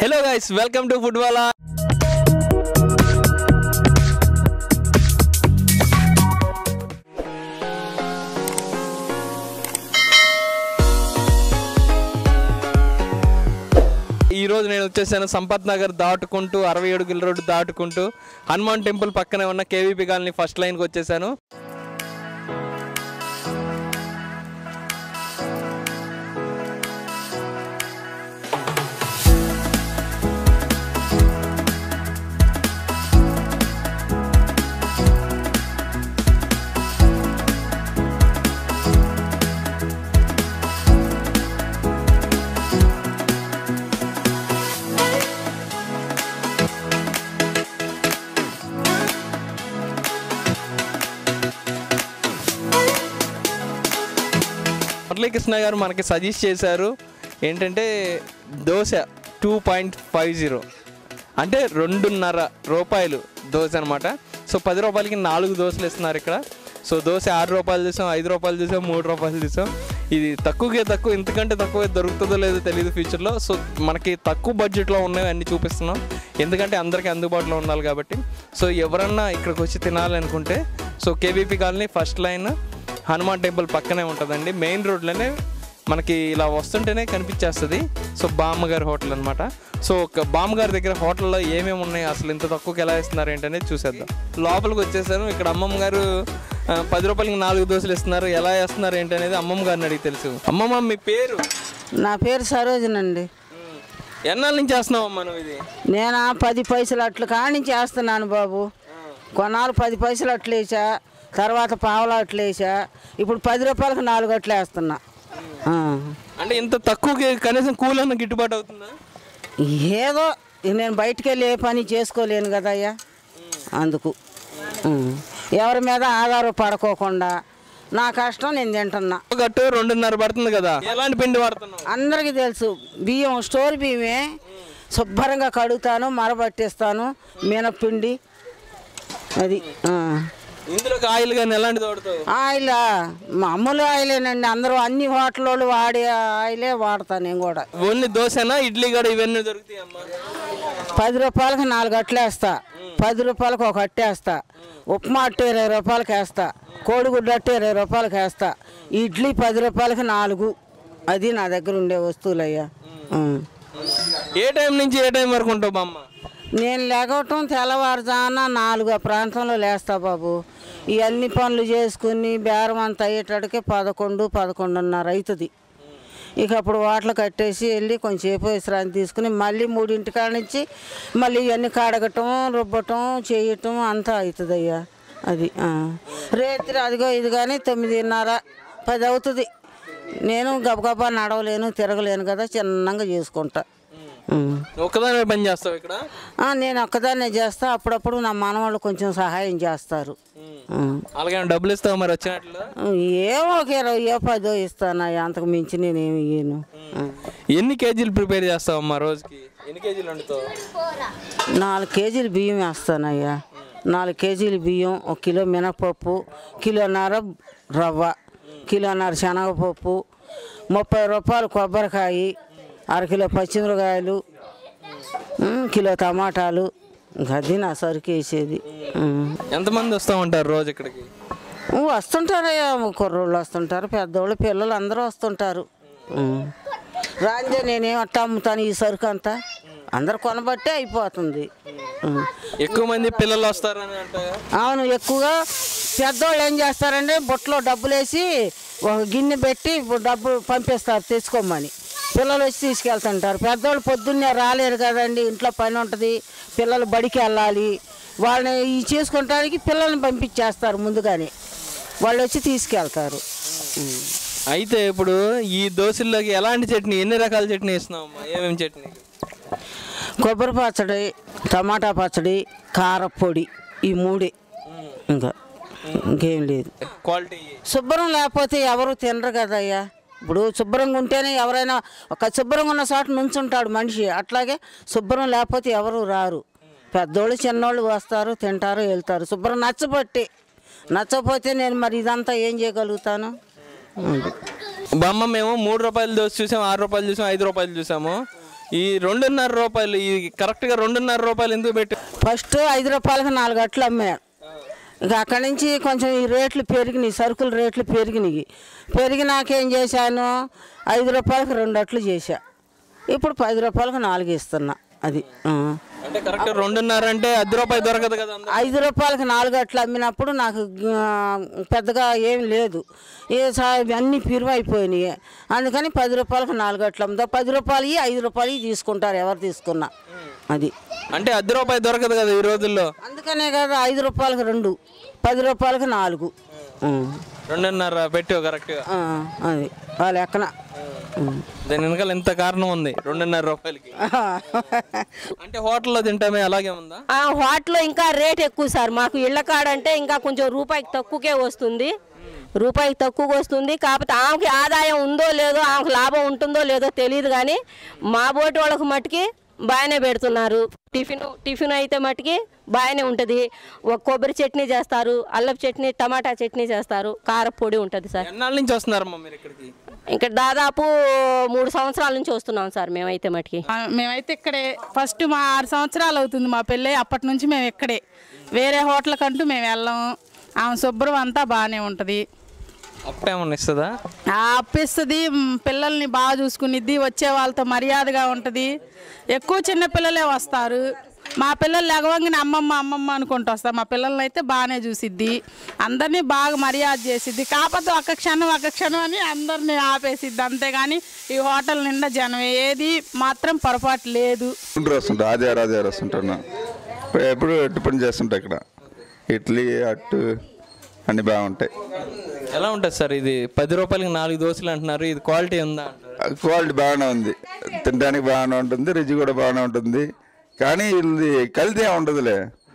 Hello guys welcome to football ఈ రోజు నేను వచ్చేసాను సంపత్ నగర్ దాటుకుంటూ అరవై ఏడుగుల రోడ్డు దాటుకుంటూ హనుమాన్ టెంపుల్ పక్కనే ఉన్న కేవీపీ కాలనీ ఫస్ట్ లైన్కి వచ్చేసాను మురళీకృష్ణ గారు మనకి సజెస్ట్ చేశారు ఏంటంటే dosa two point five zero అంటే రెండున్నర రూపాయలు దోశ అనమాట సో పది రూపాయలకి నాలుగు దోశలు ఇస్తున్నారు ఇక్కడ సో దోశ ఆరు రూపాయలు చూసాం ఐదు రూపాయలు చూసాం మూడు రూపాయలు చూసాం ఇది తక్కువకే తక్కువ ఇంతకంటే తక్కువ దొరుకుతుందో లేదో తెలియదు ఫ్యూచర్లో సో మనకి తక్కువ బడ్జెట్లో ఉన్నవి అన్ని చూపిస్తున్నాం ఎందుకంటే అందరికీ అందుబాటులో ఉండాలి కాబట్టి సో ఎవరన్నా ఇక్కడికి వచ్చి తినాలనుకుంటే so KVP colony first line Hanuman temple పక్కనే ఉంటుందండి మెయిన్ రోడ్లోనే మనకి ఇలా వస్తుంటేనే కనిపించేస్తుంది సో బామ్మగారి హోటల్ అనమాట సో ఒక బామ్మగారి దగ్గర హోటల్లో ఏమేమి ఉన్నాయి అసలు ఇంత తక్కువకి ఎలా ఇస్తున్నారు ఏంటనేది చూసేద్దాం లోపలికి వచ్చేసాను ఇక్కడ అమ్మమ్మ గారు ఆ, పది రూపాయలకి నాలుగు దోశలు ఇస్తున్నారు ఎలా వేస్తున్నారు ఏంటనేది అమ్మమ్మ గారిని అడిగి తెలుసు అమ్మమ్మ మీ పేరు నా పేరు సరోజనండి ఎన్నాళ్ళ నుంచి చేస్తున్నావు అమ్మ నువ్వు ఇది నేను ఆ పది పైసలు అట్లు కానించి వేస్తున్నాను బాబు కొన్నాళ్ళు పది పైసలు అట్లు వేసా తర్వాత పావులు అట్లు వేసా ఇప్పుడు పది రూపాయలకు నాలుగు అట్లు వేస్తున్నా ఆ. అంటే ఇంత తక్కువకి కనీసం కూల్ అన్న గిట్టుబాటు అవుతుందా ఏదో నేను బయటికి వెళ్ళి ఏ పని చేసుకోలేను కదయ్యా అందుకు ఉం. ఎవరి మీద ఆధారపడుకోకుండా నా కష్టం నేను తింటున్నా గట్టు రెండున్నర పడుతుంది కదా ఎలాంటి పిండి వాడుతున్నావు అందరికీ తెలుసు బియ్యం స్టోర్ బియ్యమే శుభ్రంగా కడుగుతాను మరబట్టిస్తాను మినప్పిండి అది ఆ. ఇందులోకి ఆయిల్ కానీ ఎలాంటి తోడుతావు ఆయిల్ మామూలు ఆయిలేనండి అందరూ అన్ని హోటల్ వాళ్ళు వాడే ఆయిలే వాడతాను నేను కూడా ఓన్లీ దోశనా ఇడ్లీ కూడా ఇవన్నీ దొరుకుతాయి అమ్మా పది రూపాయలకి నాలుగు అట్లు వేస్తా పది రూపాయలకు ఒక అట్టు వేస్తా ఉప్మా అట్టు ఇరవై రూపాయలకి వేస్తా కోడిగుడ్డు అట్టు ఇరవై రూపాయలకి వేస్తా ఇడ్లీ పది రూపాయలకి నాలుగు అది నా దగ్గర ఉండే వస్తువులయ్యా ఆ. ఏ టైం నుంచి ఏ టైం వరకు ఉంటావు బామ్మ నేను లేగవటం తెల్లవారుజామున నాలుగు ఆ ప్రాంతంలో లేస్తా బాబు ఈ అన్ని పనులు చేసుకుని బేరం అంతా అయ్యేటడికి పదకొండు పదకొండున్నర అవుతుంది ఇక అప్పుడు వాటలు కట్టేసి వెళ్ళి కొంచెంసేపు విశ్రాంతి తీసుకుని మళ్ళీ మూడింటి కాడ నుంచి మళ్ళీ ఇవన్నీ కడగటం రుబ్బటం చేయటం అంతా అవుతుంది అయ్యా అది ఆ. రేత్రి అదిగో ఇది కానీ తొమ్మిదిన్నర పది అవుతుంది నేను గబగబా నడవలేను తిరగలేను కదా చిన్నగా చేసుకుంటా ఉం. ఒక్కదాని పని చేస్తావు ఇక్కడ ఆ, నేను ఒక్కదాన్నే చేస్తా అప్పుడప్పుడు నా మనవాళ్ళు కొంచెం సహాయం చేస్తారు ఉం. అలాగే డబ్బులు ఇస్తావు మరి వచ్చినట్లు ఏమో ఒక ఇరవై పదో ఇస్తాను అంతకు మించి నేనేమి ఇయ్యను ఉం. ఎన్ని కేజీలు ప్రిపేర్ చేస్తావు అమ్మా రోజుకి ఎన్ని కేజీలు వండుతావు నాలుగు కేజీలు బియ్యం వేస్తానయ్యా నాలుగు కేజీలు బియ్యం ఒక కిలో మినపప్పు కిలోన్నర రవ్వ కిలోన్నర శనగపప్పు ముప్పై రూపాయలు కొబ్బరికాయ అరకిలో పచ్చిమిరకాయలు ఉం, కిలో టమాటాలు ఇంకా అది నా సరుకు వేసేది ఉం. ఎంతమంది వస్తూ ఉంటారు రోజు ఇక్కడికి వస్తుంటారయ్యా కుర్రోళ్ళు వస్తుంటారు పెద్దోళ్ళు పిల్లలు అందరూ వస్తుంటారు ఉం. రాందే నేనేం అట్టా అమ్ముతాను ఈ సరుకు అంతా అందరు కొనబట్టే అయిపోతుంది ఉం. ఎక్కువ మంది పిల్లలు వస్తారని అంటారా అవును ఎక్కువగా పెద్దోళ్ళు ఏం చేస్తారంటే బుట్టలో డబ్బులు వేసి ఒక గిన్నె పెట్టి డబ్బు పంపిస్తారు తెచ్చుకోమని పిల్లలు వచ్చి తీసుకెళ్తుంటారు పెద్దోళ్ళు పొద్దున్నే రాలేరు కదండి ఇంట్లో పని ఉంటుంది పిల్లలు బడికి వెళ్ళాలి వాళ్ళని ఈ చేసుకుంటానికి పిల్లల్ని పంపించేస్తారు ముందుగానే వాళ్ళు వచ్చి తీసుకెళ్తారు అయితే ఇప్పుడు ఈ దోశల్లోకి ఎలాంటి చట్నీ ఎన్ని రకాల చట్నీ ఇస్తున్నావు అమ్మా ఏమేమి చట్నీ కొబ్బరి పచ్చడి టమాటా పచ్చడి కారపొడి ఈ మూడే ఇంకా ఇంకేం లేదు క్వాలిటీ శుభ్రం లేకపోతే ఎవరు తినరు కదయ్యా ఇప్పుడు శుభ్రంగా ఉంటేనే ఎవరైనా ఒక శుభ్రంగా ఉన్న చోట నుంచుంటాడు మనిషి అట్లాగే శుభ్రం లేకపోతే ఎవరు రారు పెద్దోళ్ళు చిన్నోళ్ళు వస్తారు తింటారు వెళ్తారు శుభ్రం నచ్చబట్టి నచ్చకపోతే నేను మరి ఇదంతా ఏం చేయగలుగుతాను అది. బొమ్మ మేము మూడు రూపాయలు దోశ చూసాం ఆరు రూపాయలు చూసాం ఐదు రూపాయలు చూసాము ఈ రెండున్నర రూపాయలు ఈ కరెక్ట్గా రెండున్నర రూపాయలు ఎందుకు పెట్టి ఫస్ట్ ఐదు రూపాయలకు నాలుగు అట్లు అమ్మాడు ఇక అక్కడి నుంచి కొంచెం ఈ రేట్లు పెరిగినాయి సరుకుల రేట్లు పెరిగినాయి పెరిగినాకేం చేశాను ఐదు రూపాయలకు రెండు అట్లు చేశా ఇప్పుడు పది రూపాయలకు నాలుగు ఇస్తున్నా అది ఆ. అంటే కరెక్ట్ రెండున్నర అంటే అర్ధ రూపాయి దొరకదు కదా అందరికి. ఐదు రూపాయలకు నాలుగు అట్లు అమ్మినప్పుడు నాకు ఆ, పెద్దగా ఏం లేదు ఏ సా- అన్నీ పిరువైపోయినాయి అందుకని పది రూపాయలకు నాలుగు అట్లు అమ్ముతా పది రూపాయలు ఐదు రూపాయలు తీసుకుంటారు ఎవరు తీసుకున్నా అది అంటే అర్ధ రూపాయి దొరకదు కదా ఈ రోజుల్లో అందుకనే కదా ఐదు రూపాయలకు రెండు పది రూపాయలకు నాలుగు ఆ, రెండున్నర పెట్టావు కరెక్ట్గా ఆ, అది వాళ్ళ ఎక్కన దాని వెనకాల ఎంత కారణం ఉంది రెండున్నర రూపాయలకి అంటే హోటల్లో తింటామే అలాగే ఉందా ఆ వాటిలో ఇంకా రేట్ ఎక్కువ సార్ మాకు ఇళ్ళ కాడంటే ఇంకా కొంచెం రూపాయికి తక్కువకే వస్తుంది రూపాయికి తక్కువగా వస్తుంది కాకపోతే ఆమెకి ఆదాయం ఉందో లేదో ఆమెకు లాభం ఉంటుందో లేదో తెలియదు కానీ మా బోటి వాళ్ళకి మట్టుకి బాగానే పెడుతున్నారు టిఫిన్ టిఫిన్ అయితే మట్టుకి బాగానే ఉంటుంది ఒక కొబ్బరి చట్నీ చేస్తారు అల్లపు చట్నీ టమాటా చట్నీ చేస్తారు కారపొడి ఉంటుంది సార్ ఎన్నాళ్ళ నుంచి వస్తున్నారమ్మా మీరు ఇక్కడికి ఇంకా దాదాపు మూడు సంవత్సరాల నుంచి వస్తున్నాం సార్ మేమైతే మట్టుకి ఆ, మేమైతే ఇక్కడే ఫస్ట్ మా ఆరు సంవత్సరాలు అవుతుంది మా పెళ్ళి అప్పటి నుంచి మేము ఇక్కడే వేరే హోటల్ కంటూ మేము వెళ్ళాము ఆమె శుభ్రం అంతా బాగానే ఉంటుంది అప్పుడేమన్నా ఇస్తుందా ఆ అప్పిస్తుంది మ్, పిల్లల్ని బాగా చూసుకునిద్ది వచ్చే వాళ్ళతో మర్యాదగా ఉంటుంది ఎక్కువ చిన్న పిల్లలే వస్తారు మా పిల్లలు లెగవంగానే అమ్మమ్మ అమ్మమ్మ అనుకుంటూ వస్తారు మా పిల్లల్ని అయితే బాగానే చూసిద్ది అందరినీ బాగా మర్యాద చేసిద్ది కాకపోతే ఒక క్షణం ఒక క్షణం అని అందరినీ ఆపేసిద్ది అంతేగాని ఈ హోటల్ నిండా జనం ఏది మాత్రం పొరపాటు లేదు గుంటూరు వస్తుంటా ఆదివారం ఆదివారం వస్తుంటాను ఎప్పుడు ఎట్టు పని చేస్తుంటా ఇక్కడ ఇడ్లీ అట్టు అన్నీ బాగుంటాయి ఎలా ఉంటుంది సార్ ఇది పది రూపాయలకి నాలుగు దోశలు అంటున్నారు ఇది క్వాలిటీ ఉందా అంటారు క్వాలిటీ బాగానే ఉంది తినడానికి బాగానే ఉంటుంది రుచి కూడా బాగానే ఉంటుంది కానీ ఇది కల్తీ ఏం ఉండదులే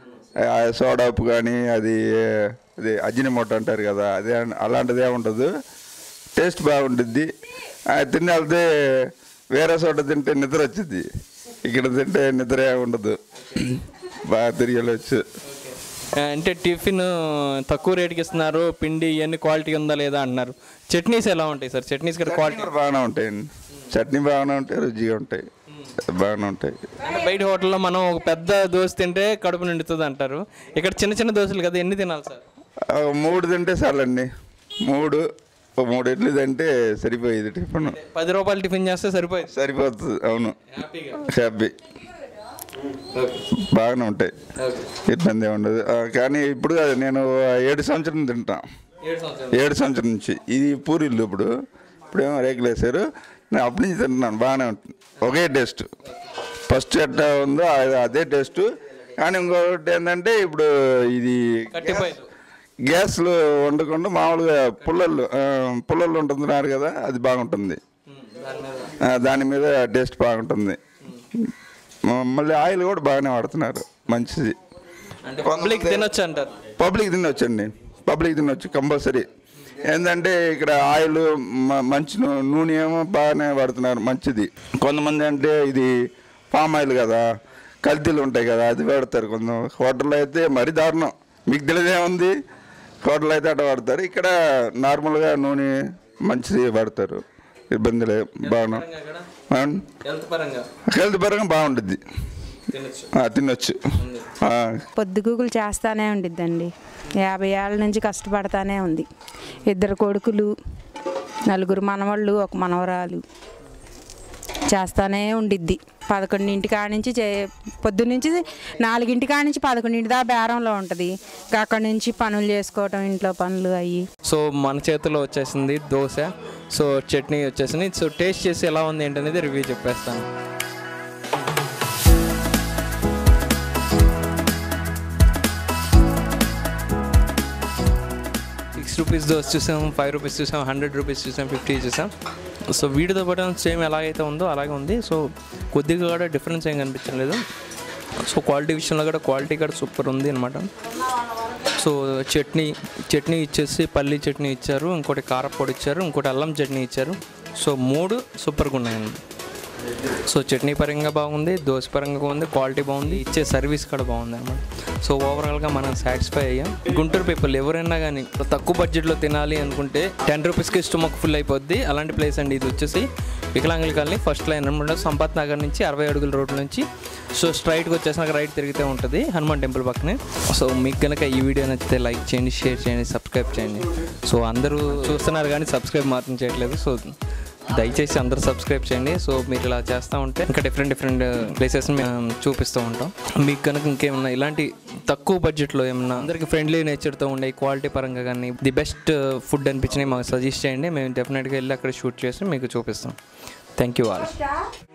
ఆ సోడా ఉప్పు కానీ అది అది అజినమోట అంటారు కదా అదే అలాంటిదే ఉండదు టేస్ట్ బాగుంటుంది ఆ తిని వెళ్తే వేరే చోట తింటే నిద్ర వచ్చింది ఇక్కడ తింటే నిద్ర ఏం ఉండదు బాగా తిరిగి వెళ్ళొచ్చు ఆ, అంటే టిఫిన్ తక్కువ రేటుకి ఇస్తున్నారు పిండి ఇవన్నీ క్వాలిటీ ఉందా లేదా అంటున్నారు చట్నీస్ ఎలా ఉంటాయి సార్ చట్నీస్ కూడా క్వాలిటీ కూడా బాగానే ఉంటాయండి చట్నీ బాగానే ఉంటాయి రుచిగా ఉంటాయి బాగానే ఉంటాయి అంటే బయట హోటల్లో మనం ఒక పెద్ద దోశ తింటే కడుపు నిండుతుంది అంటారు ఇక్కడ చిన్న చిన్న దోశలు కదా ఎన్ని తినాలి సార్ ఆ, మూడు తింటే చాలండి మూడు ఓ మూడు ఇడ్లీ తింటే సరిపోయేది టిఫిన్ పది రూపాయలు టిఫిన్ చేస్తే సరిపోయింది సరిపోతుంది అవును హ్యాపీగా హ్యాపీ బాగానే ఉంటాయి ఇబ్బంది ఏమి ఉండదు ఆ, కానీ ఇప్పుడు కాదు, నేను ఏడు సంవత్సరం తింటా ఏడు సంవత్సరాలు ఏడు సంవత్సరం నుంచి ఇది పూరిల్లు ఇప్పుడు ఇప్పుడేమో రేకులు వేసారు నేను అప్పటి నుంచి తింటున్నాను బాగానే ఉంటుంది ఒకే టేస్ట్ ఫస్ట్ ఎట్లా ఉందో అది అదే టేస్ట్ కానీ ఇంకొకటి ఏంటంటే ఇప్పుడు ఇది కట్టిపోయారు గ్యాస్లో వండకుండా మామూలుగా పుల్లలు ఆ, పుల్లలు ఉంటున్నారు కదా అది బాగుంటుంది ఆ, దాని మీద టేస్ట్ బాగుంటుంది మ- మళ్ళీ ఆయిల్ కూడా బాగానే వాడుతున్నారు మంచిది అంటే పబ్లిక్ తినొచ్చు అంటారు పబ్లిక్ తినొచ్చండి పబ్లిక్ తినొచ్చు కంపల్సరీ ఏంటంటే ఇక్కడ ఆయిల్ మ- మంచి నూ- నూనె ఏమో బాగానే వాడుతున్నారు మంచిది కొంతమంది అంటే ఇది పామ్ ఆయిల్ కదా కల్తీలు ఉంటాయి కదా అది వాడతారు కొంత హోటల్లో అయితే మరీ దారుణం మీకు తెలియదేముంది హోటల్ అయితే అట్లా వాడతారు ఇక్కడ నార్మల్గా నూనె మంచిది వాడతారు ఇబ్బంది లేదు బాగున్నా హెల్త్ పరంగా హెల్త్ పరంగా బాగుంటుంది తినొచ్చు ఆ, తినొచ్చు ఆ. పొద్దుగూకులు చేస్తానే ఉండిద్దండి యాభై ఏళ్ళ నుంచి కష్టపడతానే ఉంది ఇద్దరు కొడుకులు నలుగురు మనవాళ్ళు ఒక మనవరాలు చేస్తానే ఉండిద్ది పదకొండింటి కాడ నుంచి చే పొద్దున్నుంచి నాలుగింటి కాడ నుంచి పదకొండింటి దాకా బేరంలో ఉంటుంది ఇంకా అక్కడి నుంచి పనులు చేసుకోవటం ఇంట్లో పనులు అయ్యి సో మన చేతిలో వచ్చేసింది దోశ సో చట్నీ వచ్చేసింది సో టేస్ట్ చేసి ఎలా ఉంది ఏంటనేది రివ్యూ చెప్పేస్తాను సిక్స్ రూపీస్ దోశ చూసాం ఫైవ్ రూపీస్ చూసాం హండ్రెడ్ రూపీస్ చూసాం ఫిఫ్టీ చూసాం సో వీటితో పాటు సేమ్ ఎలాగైతే ఉందో అలాగే ఉంది సో కొద్దిగా కూడా డిఫరెన్స్ ఏం కనిపించలేదు సో క్వాలిటీ విషయంలో కూడా క్వాలిటీ కూడా సూపర్ ఉంది అనమాట సో చట్నీ చట్నీ ఇచ్చేసి పల్లి చట్నీ ఇచ్చారు ఇంకోటి కారపొడి ఇచ్చారు ఇంకోటి అల్లం చట్నీ ఇచ్చారు సో మూడు సూపర్గా ఉన్నాయండి సో చట్నీ పరంగా బాగుంది దోశ పరంగా బాగుంది క్వాలిటీ బాగుంది ఇచ్చే సర్వీస్ కూడా బాగుంది అనమాట సో ఓవరాల్గా మనం సాటిస్ఫై అయ్యాం గుంటూరు పీపుల్ ఎవరైనా కానీ తక్కువ బడ్జెట్లో తినాలి అనుకుంటే టెన్ రూపీస్కి స్టమక్ ఫుల్ అయిపోద్ది అలాంటి ప్లేస్ అండి ఇది వచ్చేసి వికలాంగుల కాలనీ ఫస్ట్ లైన్ అనమాట సంపత్ నగర్ నుంచి అరవై అడుగుల రోడ్ నుంచి సో స్ట్రైట్గా వచ్చేసినాక రైట్ తిరిగితే ఉంటుంది హనుమాన్ టెంపుల్ పక్కనే సో మీకు కనుక ఈ వీడియో నచ్చితే లైక్ చేయండి షేర్ చేయండి సబ్స్క్రైబ్ చేయండి సో అందరూ చూస్తున్నారు కానీ సబ్స్క్రైబ్ మాత్రం చేయట్లేదు సో దయచేసి అందరూ సబ్స్క్రైబ్ చేయండి సో మీరు ఇలా చేస్తూ ఉంటే ఇంకా డిఫరెంట్ డిఫరెంట్ ప్లేసెస్ని మేము చూపిస్తూ ఉంటాం మీకు కనుక ఇంకేమన్నా ఇలాంటి తక్కువ బడ్జెట్లో ఏమన్నా అందరికి ఫ్రెండ్లీ నేచర్తో ఉండే క్వాలిటీ పరంగా కానీ ది బెస్ట్ ఫుడ్ అనిపించినవి మాకు సజెస్ట్ చేయండి మేము డెఫినెట్గా వెళ్ళి అక్కడ షూట్ చేసి మీకు చూపిస్తాం థ్యాంక్ యూ ఆల్